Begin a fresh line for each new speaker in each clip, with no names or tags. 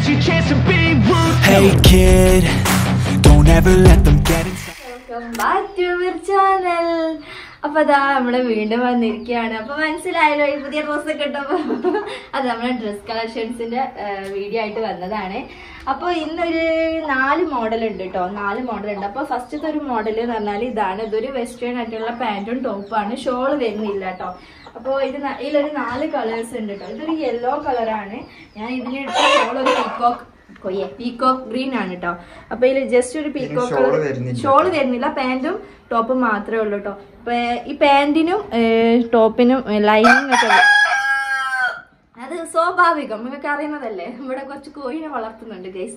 your chance to be rude.
Hey kid, don't ever let them get inside.
Welcome back to our channel അപ്പൊ അതാ നമ്മള് വീണ്ടും വന്നിരിക്കുകയാണ് അപ്പൊ മനസ്സിലായല്ലോ ഈ പുതിയ ഡ്രസ്സ് ഒക്കെ ഇട്ടപ്പോ അത് നമ്മളെ ഡ്രസ് കളക്ഷൻസിന്റെ വീഡിയോ ആയിട്ട് വന്നതാണ് അപ്പൊ ഇന്നൊരു നാല് മോഡൽ ഉണ്ട് കേട്ടോ നാല് മോഡൽ ഉണ്ട് അപ്പൊ ഫസ്റ്റത്തെ ഒരു മോഡൽ എന്ന് പറഞ്ഞാൽ ഇതാണ് ഇതൊരു വെസ്റ്റേൺ ആയിട്ടുള്ള പാന്റും ടോപ്പാണ് ഷോൾ വരുന്നില്ല കേട്ടോ അപ്പോൾ ഇത് ന- ഇതിലൊരു നാല് കളേഴ്സ് ഉണ്ട് കേട്ടോ ഇതൊരു യെല്ലോ കളറാണ് ഞാൻ ഇതിലിട്ട ഷോൾ ഒരു പീക്കോക്ക് കൊയ്യെ പീകോക്ക് ഗ്രീൻ ആണ് കേട്ടോ അപ്പൊ ഇതിൽ ജസ്റ്റ് ഒരു പീകോക്ക്
shawl വരുന്നില്ല.
ഷോള് വരുന്നില്ല പാന്റും ടോപ്പും മാത്രമേ ഉള്ളൂ കേട്ടോ അപ്പൊ ഈ പാന്റിനും ടോപ്പിനും ലൈനിങ് ഒക്കെ വ- അത് സ്വാഭാവികം നിങ്ങൾക്ക് അറിയുന്നതല്ലേ ഇവിടെ കുറച്ച് കോഴിനെ വളർത്തുന്നുണ്ട് ഗൈസ്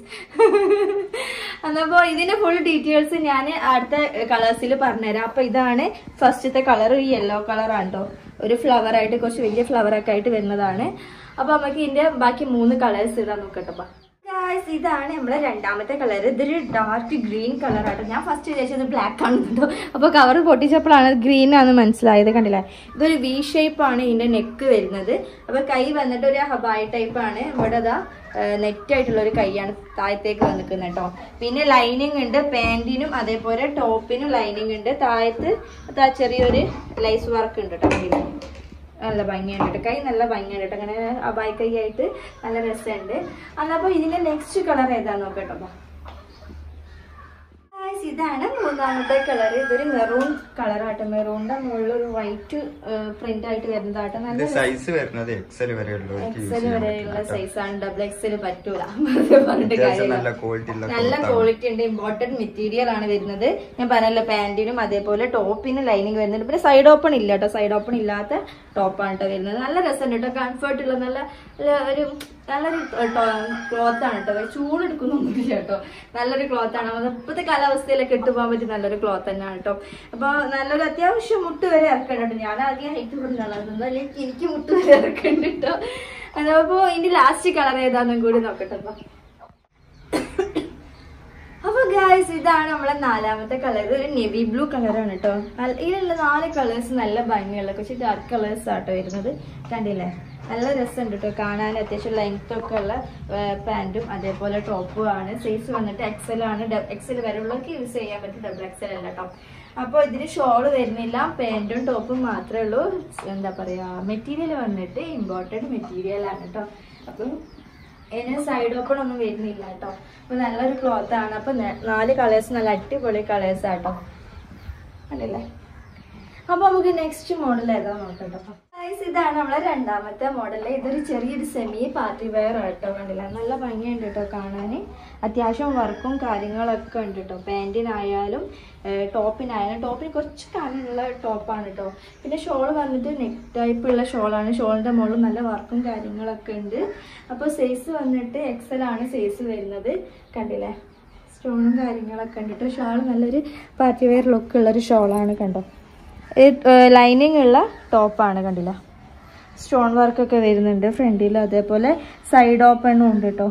എന്നപ്പോ ഇതിന്റെ ഫുൾ ഡീറ്റെയിൽസ് ഞാൻ അടുത്ത കളേഴ്സിൽ പറഞ്ഞുതരാം അപ്പൊ ഇതാണ് ഫസ്റ്റത്തെ കളർ ഈ യെല്ലോ കളറാണ് കേട്ടോ ഒരു ഫ്ലവർ ആയിട്ട് കുറച്ച് വലിയ ഫ്ലവർ ഒക്കെ ആയിട്ട് വരുന്നതാണ് അപ്പൊ നമുക്ക് ഇതിന്റെ ബാക്കി മൂന്ന് കളേഴ്സ് ഇടാൻ നോക്കട്ടെ ഗായ്സ് ഇതാണ് നമ്മുടെ രണ്ടാമത്തെ കളർ ഇതൊരു ഡാർക്ക് ഗ്രീൻ കളർ ആട്ടോ ഞാൻ ഫസ്റ്റ് വിചാരിച്ചത് ബ്ലാക്ക് ആണെന്നുണ്ടോ അപ്പോൾ കവർ പൊട്ടിച്ചപ്പോഴാണ് ഗ്രീൻ ആണെന്ന് മനസ്സിലായത് കണ്ടില്ലേ ഇതൊരു വി ഷേപ്പ് ആണ് ഇതിന്റെ നെക്ക് വരുന്നത് അപ്പോൾ കൈ വന്നിട്ട് ഒരു ഹബായ് ടൈപ്പ് ആണ് ഇവിടെ അതാ നെറ്റ് ആയിട്ടുള്ള ഒരു കൈയാണ് താഴത്തേക്ക് വന്നിരിക്കുന്നത് കേട്ടോ പിന്നെ ലൈനിങ് ഉണ്ട് പാൻറ്റിനും അതേപോലെ ടോപ്പിനും ലൈനിങ് ഉണ്ട് താഴത്ത് അതാ ചെറിയൊരു ലൈസ് വർക്ക് ഉണ്ട് കേട്ടോ കണ്ടില്ലേ നല്ല ഭംഗിയുണ്ട് കേട്ടോ കൈ നല്ല ഭംഗിയുണ്ട് കേട്ടോ അങ്ങനെ അബായ് കൈ ആയിട്ട് നല്ല രസമുണ്ട് എന്നപ്പോ ഇതിന്റെ നെക്സ്റ്റ് കളർ ഏതാന്ന് നോക്കട്ടോ ബാ. Guys, ഇതാണ് മൂന്നാമത്തെ കളർ ഇതൊരു മെറൂൺ കളറാട്ടോ മെറൂണിന്റെ മുകളിൽ ഒരു വൈറ്റ് പ്രിന്റ് ആയിട്ട് വരുന്നതാട്ടോ
ഇത്
നല്ല
സൈസ് വരുന്നത് എക്സൽ വരെ ഉള്ളവർക്ക് യൂസ്
എക്സൽ
ചെയ്യാൻ
വരെയുള്ള
പറ്റും
സൈസ് ആണ് ഡബിൾ എക്സൽ പറ്റൂല വെറുതെ പറഞ്ഞിട്ട്
അത്യാവശ്യം
കാര്യമില്ല
നല്ല ക്വാളിറ്റി ഉള്ള
നല്ല
cloth ആണ്.
ക്വാളിറ്റി ഉണ്ട് ഇമ്പോർട്ടന്റ് മെറ്റീരിയൽ ആണ് വരുന്നത് ഞാൻ പറഞ്ഞല്ലോ പാന്റിനും അതേപോലെ ടോപ്പിനും ലൈനിങ് വരുന്നുണ്ട് പിന്നെ സൈഡ് ഓപ്പൺ ഇല്ല കേട്ടോ സൈഡ് ഓപ്പൺ ഇല്ലാത്ത ടോപ്പാണ് കേട്ടോ വരുന്നത് നല്ല രസമുണ്ട് കേട്ടോ കംഫർട്ട് ഉള്ള നല്ല ഒരു- ഒരു നല്ലൊരു ക്ലോത്ത് ആണ് കേട്ടോ ചൂടെടുക്കുന്നൊന്നുമില്ല കേട്ടോ നല്ലൊരു ക്ലോത്ത് ആണ് അത് ഇപ്പോഴത്തെ കാലാവസ്ഥയിലൊക്കെ ഇട്ട് പോകാൻ പറ്റിയ നല്ലൊരു ക്ലോത്ത് തന്നെയാണ് കേട്ടോ അപ്പൊ നല്ലൊരു അത്യാവശ്യം മുട്ട് വരെ ഇറക്കണ്ട കേട്ടോ ഞാൻ ആദ്യം ഹൈറ്റ് കൂടുതലാണ് അതൊന്നും അല്ലെങ്കിൽ എനിക്ക് മുട്ട് വരെ ഇറക്കണ്ട കേട്ടോ അതപ്പോ ഇതിന്റെ ലാസ്റ്റ് കളർ ഏതാന്നും കൂടി നോക്കട്ടെ അപ്പൊ അപ്പൊ ഗായ്സ് ഇതാണ് നമ്മളെ നാലാമത്തെ കളർ ഒരു നെവി ബ്ലൂ കളറാണ് കേട്ടോ നല്ല- ഇതിലുള്ള നാല് കളേഴ്സ് നല്ല ഭംഗിയുള്ള കുറച്ച് ഡാർക്ക് കളേഴ്സ് ആട്ടോ വരുന്നത് കണ്ടില്ലേ നല്ല രസമുണ്ട് കേട്ടോ കാണാൻ അത്യാവശ്യം ലെങ്ത് ഒക്കെ ഉള്ള പാന്റും അതേപോലെ ടോപ്പും ആണ് സൈസ് വന്നിട്ട് എക്സൽ ആണ് എക്സൽ വരെയുള്ളവർക്ക് യൂസ് ചെയ്യാൻ പറ്റും ഡബിൾ എക്സൽ അല്ല കേട്ടോ അപ്പോൾ ഇതിന് ഷോള് വരുന്നില്ല പാന്റും ടോപ്പും മാത്രമേ ഉള്ളൂ എന്താ പറയാ മെറ്റീരിയൽ വന്നിട്ട് ഇമ്പോർട്ടൻറ്റ് മെറ്റീരിയൽ ആണ് കേട്ടോ അപ്പം ഇതിന് സൈഡ് ഓപ്പൺ ഒന്നും വരുന്നില്ല കേട്ടോ അപ്പൊ നല്ലൊരു ക്ലോത്ത് ആണ് അപ്പൊ ന- നാല് കളേഴ്സ് നല്ല അടിപൊളി കളേഴ്സ് ആട്ടോ കണ്ടില്ലേ അപ്പൊ നമുക്ക് നെക്സ്റ്റ് മോഡൽ ഏതാ നോക്കട്ടോ ഗൈസ് ഇതാണ് നമ്മളെ രണ്ടാമത്തെ മോഡൽ ഇതൊരു ചെറിയൊരു സെമി പാർട്ടി വെയർ ആട്ടോ കണ്ടില്ല നല്ല ഭംഗിയുണ്ട് കേട്ടോ കാണാൻ അത്യാവശ്യം വർക്കും കാര്യങ്ങളൊക്കെ ഉണ്ട് കേട്ടോ പാൻറ്റിനായാലും ടോപ്പിനായാലും ടോപ്പിന് കുറച്ച് കാലുള്ള ടോപ്പാണ് കേട്ടോ പിന്നെ ഷോൾ വന്നിട്ട് നെക്ക് ടൈപ്പ് ഉള്ള ഷോളാണ് ഷോളിൻ്റെ മുകളിൽ നല്ല വർക്കും കാര്യങ്ങളൊക്കെ ഉണ്ട് അപ്പോൾ സൈസ് വന്നിട്ട് എക്സൽ ആണ് സൈസ് വരുന്നത് കണ്ടില്ലേ സ്റ്റോണും കാര്യങ്ങളൊക്കെ ഉണ്ട് കേട്ടോ ഷോൾ നല്ലൊരു പാർട്ടി വെയർ ലുക്ക് ഉള്ളൊരു ഷോളാണ് കണ്ടോ ലൈനിങ് ഉള്ള ടോപ്പാണ് കണ്ടില്ല സ്റ്റോൺ വർക്കൊക്കെ വരുന്നുണ്ട് ഫ്രണ്ടിൽ അതേപോലെ സൈഡ് ഓപ്പണും ഉണ്ട് കേട്ടോ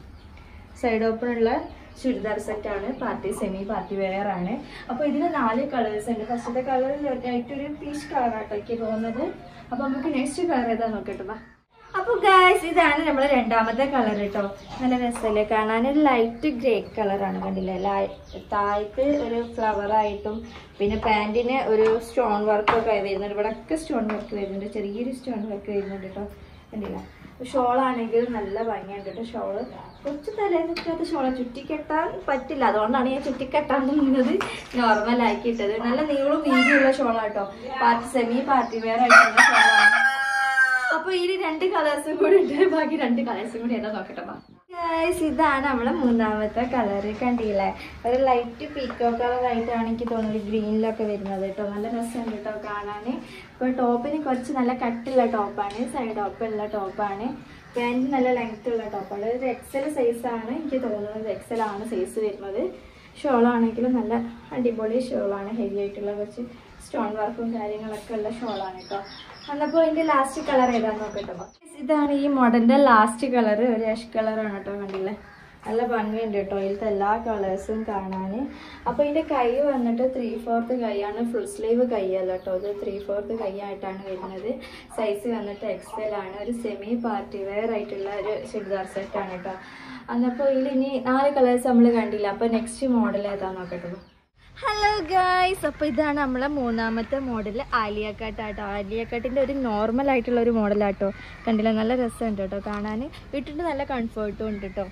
സൈഡ് ഓപ്പൺ ഉള്ള ചുരിദാർ സെറ്റ് ആണ് പാർട്ടി സെമി പാർട്ടി വെയർ ആണ് അപ്പോൾ ഇതിന് നാല് കളേഴ്സ് ഉണ്ട് ഫസ്റ്റത്തെ കളർ ഒരു പീച്ച് കളറാട്ടോ എനിക്ക് തോന്നുന്നത് അപ്പോൾ നമുക്ക് നെക്സ്റ്റ് കളർ ഏതാ നോക്കട്ടെ ബാ അപ്പോൾ ഗായ്സ് ഇതാണ് നമ്മുടെ രണ്ടാമത്തെ കളർ കേട്ടോ നല്ല രസമല്ലേ കാണാൻ ഒരു ലൈറ്റ് ഗ്രേ കളറാണ് കണ്ടില്ലേ ലൈ- താഴത്ത് ഒരു ഫ്ലവർ ആയിട്ടും പിന്നെ പാൻറ്റിന് ഒരു സ്റ്റോൺ വർക്കൊക്കെ വരുന്നുണ്ട് ഇവിടെ ഒക്കെ സ്റ്റോൺ വർക്ക് വരുന്നുണ്ട് ചെറിയൊരു സ്റ്റോൺ വർക്ക് വരുന്നുണ്ട് കേട്ടോ കണ്ടില്ല ഷോളാണെങ്കിൽ നല്ല ഭംഗിയുണ്ട് കേട്ടോ ഷോള് കുറച്ച് തലേന്നൊക്കെ ഷോള ചുറ്റിക്കെട്ടാൻ പറ്റില്ല അതുകൊണ്ടാണ് ഞാൻ ചുറ്റിക്കെട്ടാൻ നിന്നത് നോർമൽ ആക്കിയിട്ടത് നല്ല നീളവും വീതിയുള്ള ഷോളാട്ടോ പാർട്ടി സെമി പാർട്ടി വെയർ ആയിട്ടുള്ള ഷോളാണ് അപ്പൊ ഇതിൽ രണ്ട് കളേഴ്സും കൂടി ഉണ്ട് ബാക്കി രണ്ട് കളേഴ്സും കൂടി ഏതാ നോക്കട്ടെ ഗൈസ് ഇതാണ് നമ്മളെ മൂന്നാമത്തെ കളർ കണ്ടില്ലേ ഒരു ലൈറ്റ് പീക്കോ കളർ ആയിട്ടാണ് എനിക്ക് തോന്നുന്നത് ഗ്രീനിലൊക്കെ വരുന്നത് കേട്ടോ നല്ല രസമുണ്ട് കേട്ടോ കാണാൻ ഇപ്പോൾ ടോപ്പിന് കുറച്ച് നല്ല കട്ടുള്ള ടോപ്പാണ് സൈഡ് ടോപ്പുള്ള ടോപ്പാണ് പാൻറ്റ് നല്ല ലെങ്ത് ഉള്ള ടോപ്പാണ് ഒരു എക്സൽ സൈസാണ് എനിക്ക് തോന്നുന്നത് എക്സൽ ആണ് സൈസ് വരുന്നത് ഷോളാണെങ്കിലും നല്ല അടിപൊളി ഷോളാണ് ഹെവി ആയിട്ടുള്ള കുറച്ച് സ്റ്റോൺ വർക്കും കാര്യങ്ങളൊക്കെ ഉള്ള ഷോളാണ് കേട്ടോ എന്നപ്പോൾ ഇതിന്റെ ലാസ്റ്റ് കളർ ഏതാന്ന് നോക്കട്ടോ ഇതാണ് ഈ മോഡലിന്റെ ലാസ്റ്റ് കളർ ഒരു ആഷ് കളറാണ് കേട്ടോ കണ്ടില്ലേ നല്ല ഭംഗിയുണ്ട് കേട്ടോ ഇതിലത്തെ എല്ലാ കളേഴ്സും കാണാൻ അപ്പോൾ ഇതിൻ്റെ കൈ വന്നിട്ട് ത്രീ ഫോർത്ത് കൈയാണ് ഫുൾ സ്ലീവ് കൈയല്ല കേട്ടോ ഇത് ത്രീ ഫോർത്ത് കൈയായിട്ടാണ് വരുന്നത് സൈസ് വന്നിട്ട് എക്സൽ ആണ് ഒരു സെമി പാർട്ടി വെയർ ആയിട്ടുള്ള ഒരു ചുരിദാർ സെറ്റാണ് കേട്ടോ അന്നപ്പോൾ ഇതിൽ ഇനി നാല് കളേഴ്സ് നമ്മൾ കണ്ടില്ല അപ്പോൾ നെക്സ്റ്റ് മോഡൽ ഏതാ നോക്കട്ടെ ഹലോ ഗായ്സ് അപ്പോൾ ഇതാണ് നമ്മളെ മൂന്നാമത്തെ മോഡൽ ആലിയ കട്ട് ആട്ടോ ആലിയ കട്ടിൻ്റെ ഒരു നോർമൽ ആയിട്ടുള്ള ഒരു മോഡലാട്ടോ കണ്ടില്ല നല്ല രസമുണ്ട് കേട്ടോ കാണാൻ ഇട്ടിട്ട് നല്ല കംഫർട്ടും ഉണ്ട് കേട്ടോ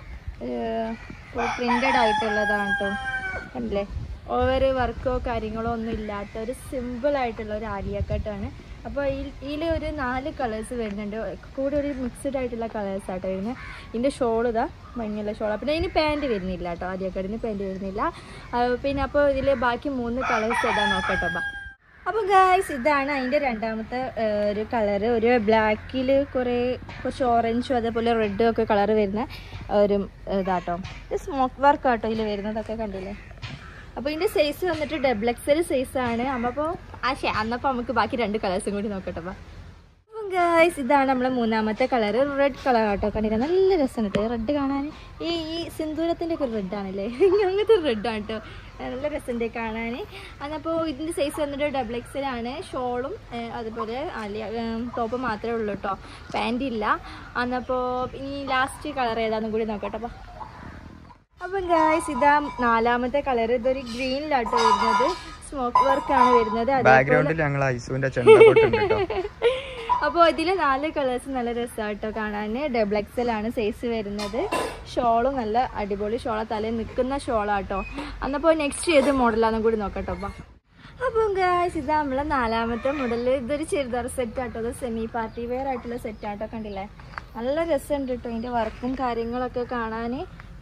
പ്രിന്റഡ് ആയിട്ടുള്ളതാണ് കേട്ടോ കണ്ടില്ലേ ഓവർ വർക്കോ കാര്യങ്ങളോ ഒന്നും ഇല്ലാത്ത ഒരു സിമ്പിൾ ആയിട്ടുള്ള ഒരു ആലിയ കട്ടാണ് അപ്പോൾ ഇതിൽ ഒരു നാല് കളേഴ്സ് വരുന്നുണ്ട് കൂടെ ഒരു മിക്സ്ഡ് ആയിട്ടുള്ള കളേഴ്സ് ആട്ടോ വരുന്നത് ഇതിൻ്റെ ഷോൾ ഇതാ ഭംഗിയുള്ള ഷോളാണ് പിന്നെ ഇതിന് പാൻറ് വരുന്നില്ല കേട്ടോ ആദ്യക്കാടിന് പാൻറ് വരുന്നില്ല ആ, പിന്നെ അപ്പോൾ ഇതിൽ ബാക്കി മൂന്ന് കളേഴ്സ് ഏതാ നോക്കട്ടോ ബാ അപ്പോൾ ഗായ്സ് ഇതാണ് അതിൻ്റെ രണ്ടാമത്തെ ആ, ഒരു കളറ് ഒരു ബ്ലാക്കിൽ കുറേ കുറച്ച് ഓറഞ്ചും അതേപോലെ റെഡും ഒക്കെ കളർ വരുന്ന ഒരു ഇതാട്ടോ ഇത് സ്മോക്ക് വർക്ക് ആട്ടോ ഇതിൽ വരുന്നതൊക്കെ കണ്ടില്ലേ അപ്പോൾ ഇതിൻ്റെ സൈസ് വന്നിട്ട് ഡബിൾ എക്സൽ സൈസാണ് അപ്പോൾ ആ ശേ അന്നപ്പോൾ നമുക്ക് ബാക്കി രണ്ട് കളേഴ്സും കൂടി നോക്കട്ടെ ബാ അപ്പം ഗായ്സ് ഇതാണ് നമ്മളെ മൂന്നാമത്തെ കളർ റെഡ് കളർ ആട്ടോ കണ്ടില്ല നല്ല രസമുണ്ട് റെഡ് കാണാൻ ഈ ഈ സിന്ദൂരത്തിൻ്റെ ഒക്കെ ഒരു റെഡ് ആണല്ലേ അങ്ങനത്തെ ഒരു റെഡ് ആണ് കേട്ടോ നല്ല രസമുണ്ട് കാണാൻ അതപ്പോൾ ഇതിൻ്റെ സൈസ് വന്നിട്ട് ഡബിൾ എക്സൽ ആണ് ഷോളും അതുപോലെ അല്ല ടോപ്പ് മാത്രമേ ഉള്ളൂ കേട്ടോ പാൻറ് ഇല്ല അന്നപ്പോൾ ഇനി ലാസ്റ്റ് കളർ ഏതാണെന്നും കൂടി നോക്കട്ടെ അപ്പോൾ അപ്പം ഗായ്സ് ഇതാ നാലാമത്തെ കളർ ഇതൊരു ഗ്രീനിലാട്ടോ വരുന്നത് സ്മോക്ക് വർക്കാണ് വരുന്നത് അതേപോലെ
ബാക്ക്ഗ്രൗണ്ടിൽ ഞങ്ങൾ ഐസുവിന്റെ ചെണ്ട പൊട്ടുണ്ട് കേട്ടോ
അപ്പോൾ ഇതിൽ നാല് കളേഴ്സ് നല്ല രസമാട്ടോ കാണാൻ ഡബിൾ എക്സൽ ആണ് സൈസ് വരുന്നത് ഷോളും നല്ല അടിപൊളി ഷോളാ തലയിൽ നിൽക്കുന്ന ഷോളാട്ടോ അന്നപ്പോൾ നെക്സ്റ്റ് ഏത് മോഡലാണെന്നും കൂടി നോക്കട്ടോ അപ്പം അപ്പം ഗായ്സ് ഇതാ നമ്മളെ നാലാമത്തെ മോഡൽ ഇതൊരു ചെറുതാർ സെറ്റ് ആട്ടോ ഇത് സെമി പാർട്ടി വെയർ ആയിട്ടുള്ള സെറ്റ് ആട്ടോ കണ്ടില്ലേ നല്ല രസമുണ്ട് കേട്ടോ ഇതിൻ്റെ വർക്കും കാര്യങ്ങളൊക്കെ കാണാൻ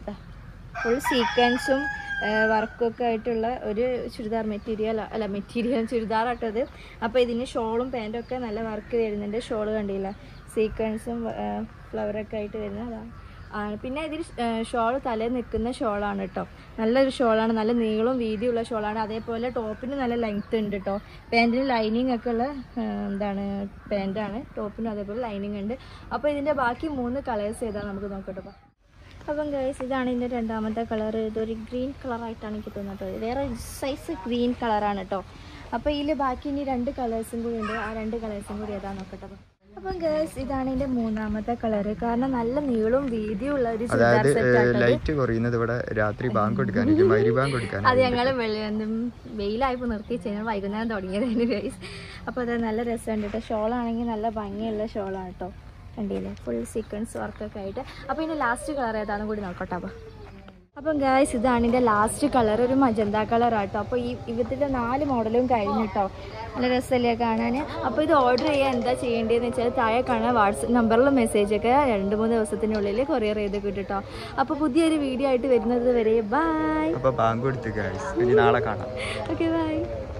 ഫുൾ സീക്വൻസും വർക്കും ഒക്കെ ആയിട്ടുള്ള ഒരു ചുരിദാർ മെറ്റീരിയൽ അല്ല മെറ്റീരിയൽ ചുരിദാർ ആട്ടത് അപ്പോൾ ഇതിന് ഷോളും പാൻറ്റും ഒക്കെ നല്ല വർക്ക് വരുന്നുണ്ട് ഷോള് കണ്ടില്ല സീക്വൻസും ഫ്ലവറൊക്കെ ആയിട്ട് വരുന്നത് അതാണ് ആണ് പിന്നെ ഇതിൽ ഷോൾ തലയിൽ നിൽക്കുന്ന ഷോളാണ് കേട്ടോ നല്ലൊരു ഷോളാണ് നല്ല നീളവും വീതിയുള്ള ഷോളാണ് അതേപോലെ ടോപ്പിന് നല്ല ലെങ്ത് ഉണ്ട് കേട്ടോ പാൻറ്റിന് ലൈനിങ് ഒക്കെ ഉള്ള ആ, എന്താണ് പാൻറ്റാണ് ടോപ്പിനും അതേപോലെ ലൈനിങ് ഉണ്ട് അപ്പോൾ ഇതിൻ്റെ ബാക്കി മൂന്ന് കളേഴ്സ് ഏതാ നമുക്ക് നോക്കട്ടെ അപ്പോൾ അപ്പം ഗൈസ് ഇതാണ് ഇതിൻ്റെ രണ്ടാമത്തെ കളർ ഇതൊരു ഗ്രീൻ കളറായിട്ടാണ് എനിക്ക് തോന്നുന്നത് വേറെ സൈസ് ഗ്രീൻ കളറാണ് കേട്ടോ അപ്പോൾ ഇതിൽ ബാക്കി ഇനി രണ്ട് കളേഴ്സും കൂടി ഉണ്ട് ആ രണ്ട് കളേഴ്സും കൂടി ഏതാ നോക്കട്ടെ അപ്പം. അപ്പം ഗേൾസ് ഇതാണ് ഇതിൻ്റെ മൂന്നാമത്തെ കളർ കാരണം നല്ല നീളവും വീതിയും ഉള്ള ഒരു ചുരിദാർ
അതായത്
സെറ്റ് ആട്ടത്
ലൈറ്റ് കുറയുന്നത് ഇവിടെ രാത്രി ബാങ്ക് കൊടുക്കാനായിരിക്കും മൈരി ബാങ്ക്
അത്
കൊടുക്കാനായിരിക്കും
ഞങ്ങൾ വെയിലായപ്പോൾ നിർത്തി കഴിഞ്ഞാൽ വൈകുന്നേരം തുടങ്ങിയതായിരുന്നു ഗൈസ് അപ്പോൾ അത് നല്ല രസമുണ്ട് കേട്ടോ ഷോളാണെങ്കിൽ നല്ല ഭംഗിയുള്ള ഷോളാണ് കേട്ടോ കണ്ടില്ലേ ഫുൾ സീക്വൻസ് വർക്കൊക്കെ ആയിട്ട് അപ്പോൾ ഇതിൻ്റെ ലാസ്റ്റ് കളർ ഏതാണെന്ന് കൂടി നോക്കട്ടെ അപ്പോൾ അപ്പം ഗായ്സ് ഇതാണ് ഇതിൻ്റെ ലാസ്റ്റ് കളർ ഒരു മജന്ത കളർ ആട്ടോ അപ്പോൾ ഈ ഇവിടുത്തെ നാല് മോഡലും കഴിഞ്ഞു കേട്ടോ നല്ല രസമല്ലേ കാണാൻ അപ്പോൾ ഇത് ഓർഡർ ചെയ്യാൻ എന്താ ചെയ്യേണ്ടതെന്ന് വെച്ചാൽ താഴെ കാണാൻ വാട്സപ്പ് നമ്പറിൽ മെസ്സേജ് ഒക്കെ രണ്ട് മൂന്ന് ദിവസത്തിനുള്ളിൽ കൊറിയർ ചെയ്ത് കിട്ടോ അപ്പോൾ പുതിയൊരു വീഡിയോ ആയിട്ട് വരുന്നത് വരെ ബൈ
അപ്പൊ ബാങ്ക് കൊടുത്ത് guys. ഇനി നാളെ കാണാം
ഓക്കെ ബൈ